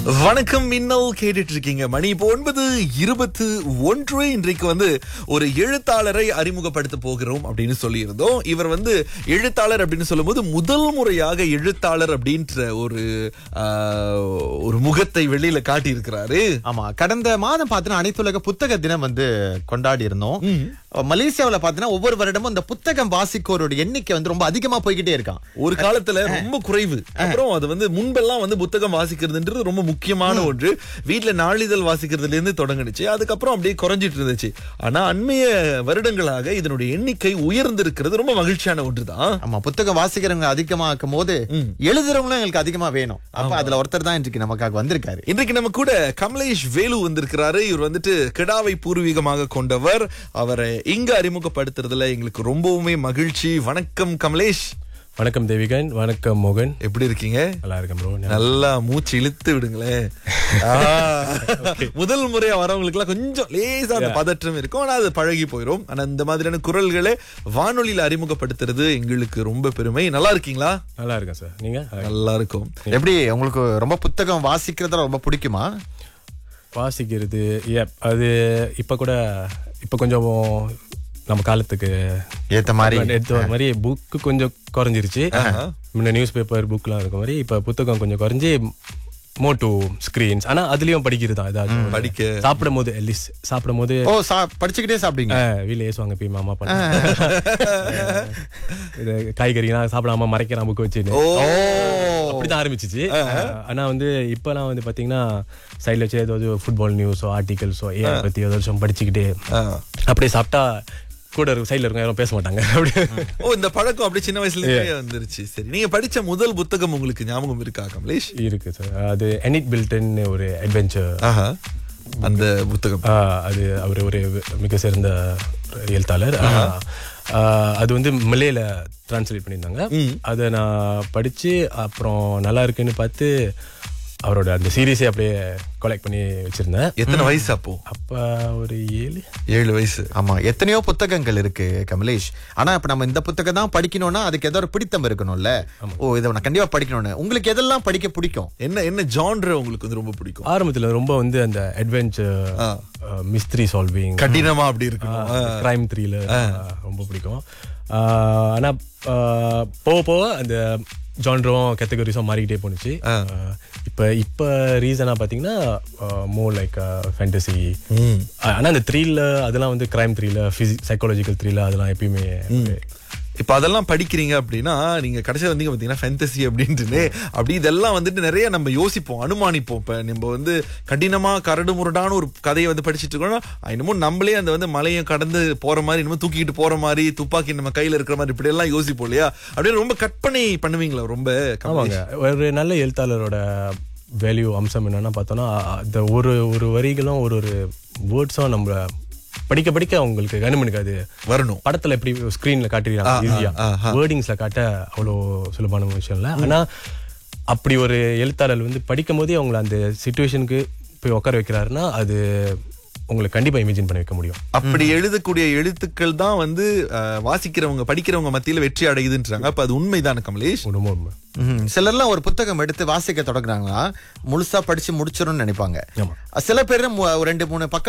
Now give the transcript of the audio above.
வணக்கம் மின்னல் கேட்டுட்டு இருக்கீங்க மணி இப்போ ஒன்பது இருபத்து ஒன்று இன்றைக்கு வந்து ஒரு எழுத்தாளரை அறிமுகப்படுத்த போகிறோம் அப்படின்னு சொல்லியிருந்தோம் இவர் வந்து எழுத்தாளர் அப்படின்னு சொல்லும்போது முதல் முறையாக எழுத்தாளர் அப்படின்ற ஒரு ஆஹ், ஒரு முகத்தை வெளியில காட்டி இருக்கிறாரு ஆமா கடந்த மாதம் பார்த்தீங்கன்னா அனைத்துலக புத்தக தினம் வந்து கொண்டாடி இருந்தோம் மலேசியாவுல பார்த்தீங்கன்னா ஒவ்வொரு வருடமும் இந்த புத்தகம் வாசிக்கோரோட எண்ணிக்கை வந்து ரொம்ப அதிகமா போய்கிட்டே இருக்கான் ஒரு காலத்துல ரொம்ப குறைவு அப்புறம் அது வந்து முன்பெல்லாம் வந்து புத்தகம் வாசிக்கிறதுன்றது ரொம்ப முக்கியமான ஒன்று வீட்ல நாளிதழ் வாசிக்கிறதுல இருந்து தொடங்குனுச்சு அதுக்கப்புறம் அப்படியே குறைஞ்சிட்டு இருந்துச்சு ஆனா அண்மைய வருடங்களாக இதனுடைய எண்ணிக்கை உயர்ந்திருக்கிறது ரொம்ப மகிழ்ச்சியான ஒன்றுதான் ஆமா புத்தகம் வாசிக்கிறவங்க அதிகமாக்கும் போது எழுதுறவங்களும் எங்களுக்கு அதிகமா வேணும் அப்ப அதுல ஒருத்தர் தான் இன்றைக்கு நமக்காக வந்திருக்காரு இன்றைக்கு நம்ம கூட கமலேஷ் வேலு வந்திருக்கிறாரு இவர் வந்துட்டு கிடாவை பூர்வீகமாக கொண்டவர் அவரை இங்க அறிமுகப்படுத்துறதுல எங்களுக்கு ரொம்பவுமே மகிழ்ச்சி வணக்கம் கமலேஷ் வணக்கம் தேவிகன் வணக்கம் மோகன் எப்படி இருக்கீங்க நல்லா இருக்கேன் ப்ரோ நல்லா மூச்சு இழுத்து விடுங்களேன் ஆ, முதல் முறையா வரவங்களுக்கு எல்லாம் கொஞ்சம் லேசா அந்த பதற்றம் இருக்கும் ஆனா அது பழகி போயிரும் ஆனா இந்த மாதிரியான குரல்களை வானொலியில அறிமுகப்படுத்துறது எங்களுக்கு ரொம்ப பெருமை நல்லா இருக்கீங்களா நல்லா இருக்கேன் சார் நீங்க நல்லா இருக்கும் எப்படி உங்களுக்கு ரொம்ப புத்தகம் வாசிக்கிறதுல ரொம்ப பிடிக்குமா வாசிக்கிறது yep, அது இப்ப கூட இப்ப கொஞ்சம் நம்ம காலத்துக்கு ஏத்த மாதிரி எடுத்த வர மாதிரி புக்கு கொஞ்சம் குறைஞ்சிருச்சு முன்ன நியூஸ் பேப்பர் புக்லாம் இருக்க மாதிரி இப்ப புத்தகம் கொஞ்சம் குறைஞ்சி மோ டு ஸ்கிரீன்ஸ் ஆனா அதுலயும் படிக்கிறது தான் ஏதாவது படிக்க சாப்பிடும் போது அட்லீஸ்ட் சாப்பிடும் போது ஓ சா படிச்சுக்கிட்டே சாப்பிடுங்க வீல ஏசுவாங்க போய் மாமா பண்ண இது காய்கறிலாம் சாப்பிடாம மறைக்கிறான் புக் வச்சு ஓ அப்படிதான் ஆரம்பிச்சிச்சு ஆனா வந்து இப்பெல்லாம் வந்து பாத்தீங்கன்னா சைட்ல வச்சு ஏதாவது ஃபுட்பால் நியூஸோ ஆர்டிகல்ஸோ ஏ பத்தி ஏதோ வருஷம் படிச்சுக்கிட்டு ஆ. அப்படியே சாப்பிட்டா கூட இருக்கும் சைட்ல இருக்கும் யாரும் பேச மாட்டாங்க அப்படியே ஓ இந்த பழக்கம் அப்படியே சின்ன வயசுல இருந்தே வந்துருச்சு சரி நீங்க படிச்ச முதல் புத்தகம் உங்களுக்கு ஞாபகம் இருக்கா கமலேஷ் இருக்கு சார் அது எனிட் பில்டன் ஒரு அட்வென்ச்சர் ஆஹா அந்த புத்தகம் அது அவர் ஒரு மிக சிறந்த எழுத்தாளர் ஆஹ், அது வந்து மலையில டிரான்ஸ்லேட் பண்ணியிருந்தாங்க அதை நான் படிச்சு அப்புறம் நல்லா இருக்குன்னு பார்த்து அவரோட அந்த சீரீஸே அப்படியே கலெக்ட் பண்ணி வச்சிருந்தேன் எத்தனை வயசு அப்போ அப்ப ஒரு ஏழு ஏழு வயசு ஆமா எத்தனையோ புத்தகங்கள் இருக்கு கமலேஷ் ஆனா இப்ப நம்ம இந்த புத்தகம் தான் படிக்கணும்னா அதுக்கு ஏதோ ஒரு பிடித்தம் இருக்கணும்ல ஓ இதை நான் கண்டிப்பா படிக்கணும்னு உங்களுக்கு எதெல்லாம் படிக்க பிடிக்கும் என்ன என்ன ஜான்ரு உங்களுக்கு வந்து ரொம்ப பிடிக்கும் ஆரம்பத்துல ரொம்ப வந்து அந்த அட்வென்ச்சர் ஆ. மிஸ்ட்ரி சால்விங் கடினமா அப்படி இருக்கணும் கிரைம் த்ரீல ரொம்ப பிடிக்கும் ஆஹ் ஆனா ஆஹ் போக போக அந்த ஜான்ரும் கேட்டகரிஸும் மாறிக்கிட்டே போணுச்சு ஆஹ் இப்ப இப்ப ரீசனா பாத்தீங்கன்னா மோர் லைக் ஃபேண்டசி ஆனா அந்த த்ரீல அதெல்லாம் வந்து கிரைம் த்ரீல சைக்காலஜிக்கல் த்ரீல அதெல்லாம் எப்பயுமே இப்ப அதெல்லாம் படிக்கிறீங்க அப்படின்னா நீங்க கடைசியா வந்தீங்க பாத்தீங்கன்னா ஃபேண்டசி அப்படின்ட்டு அப்படி இதெல்லாம் வந்துட்டு நிறைய நம்ம யோசிப்போம் அனுமானிப்போம் இப்ப நம்ம வந்து கடினமா கரடு முரடான ஒரு கதையை வந்து படிச்சிட்டு இருக்கோம்னா என்னமோ நம்மளே அந்த வந்து மலையும் கடந்து போற மாதிரி என்னமோ தூக்கிட்டு போற மாதிரி துப்பாக்கி நம்ம கையில இருக்கிற மாதிரி இப்படி எல்லாம் யோசிப்போம் இல்லையா அப்படியே ரொம்ப கற்பனை பண்ணுவீங்களா ரொம்ப ஆமாங்க ஒரு நல்ல எழுத்தாளரோட வேல்யூ அம்சம் என்னன்னா பார்த்தோம்னா அந்த ஒரு ஒரு வரிகளும் ஒரு ஒரு வேர்ட்ஸும் நம்ம படிக்க படிக்க உங்களுக்கு கவனிக்காது வரணும் படத்துல எப்படி ஸ்கிரீன்ல காட்டுறாங்க ஈஸியா வேர்டிங்ஸ்ல காட்ட அவ்வளோ சுலபான விஷயம் இல்ல ஆனா அப்படி ஒரு எழுத்தாளர் வந்து படிக்கும் போதே அவங்கள அந்த சுச்சுவேஷனுக்கு போய் உட்கார வைக்கிறாருன்னா அது உங்களுக்கு கண்டிப்பா இமேஜின் பண்ண வைக்க முடியும் அப்படி எழுதக்கூடிய எழுத்துக்கள் தான் வந்து அஹ், வாசிக்கிறவங்க படிக்கிறவங்க மத்தியில வெற்றி அடையுதுன்றாங்க அப்ப அது உண்மைதான கமலேஷ் ரொம்ப உண்மை ம்ஹும். சிலர்லாம் ஒரு புத்தகம் எடுத்து வாசிக்க தொடங்குறாங்கன்னா முழுசா படிச்சு முடிச்சிடும்னு நினைப்பாங்க சில பேர் மு- ஒரு ரெண்டு மூணு பக்கம்